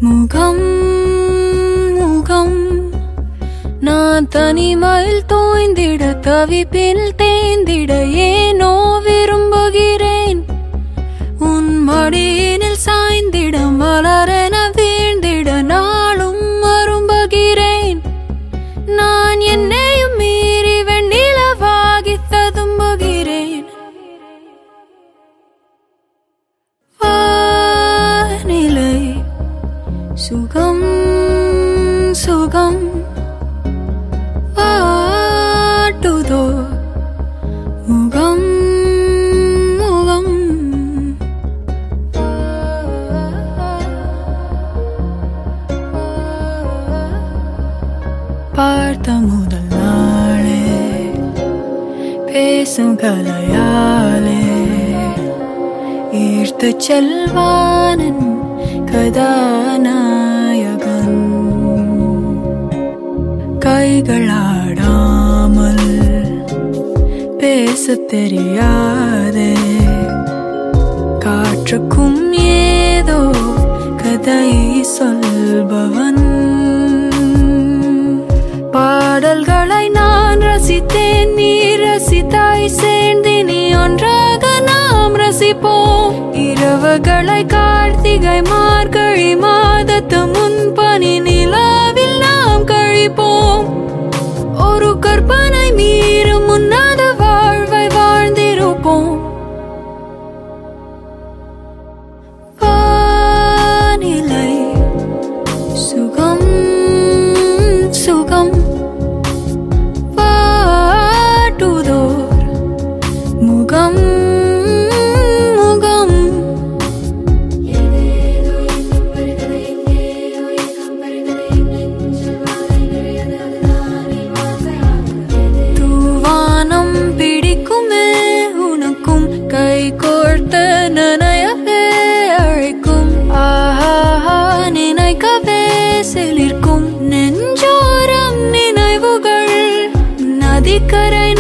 முகம் முகம் நான் தனிமையில் தோய்ந்திட தவிப்பில் தேய்ந்திட ஏனோ விரும்புகிறேன் உன் மடியினில் சாய்ந்திட மலரென வீழ்ந்திட நாளும் அரும்புகிறேன் நான் என்னையும் மீறி வெண்ணிலவாகி ததும்புகிறேன் வானிலை சுகம் சுகம் வாட்டுதோ முகம் முகம் பார்த்த முதல் நாளே பேசும் கலையாலே ஈர்த்து செல்வானன் கதாநாயகன் கைகளாடாமல் பேசத் தெரியாதே காற்றுக்கும் ஏதோ கதை சொல்பவன் பாடல்களை நான் ரசித்தேன் நீ ரசித்தாய் சேர்ந்து நீ ஒன்றாக நாம் ரசிப்போம் இரவுகளை கார்த்திகை மார்கழி மாதத்து முன்பனி நிலாவில் நாம் கழிப்போம் ஒரு கற்பனை மீறும் உன்னத வாழ்வை வாழ்ந்திருப்போம் வானிலை சுகம் சுகம் வாட்டுதோர் முகம் முகம் தூவானம் பிடிக்குமே உனக்கும் கை கோர்த்த நனையவே அழைக்கும் ஆஹா நினைக்கவே சிலிர்க்கும் நெஞ்சோரம் நினைவுகள் நதிக்கரை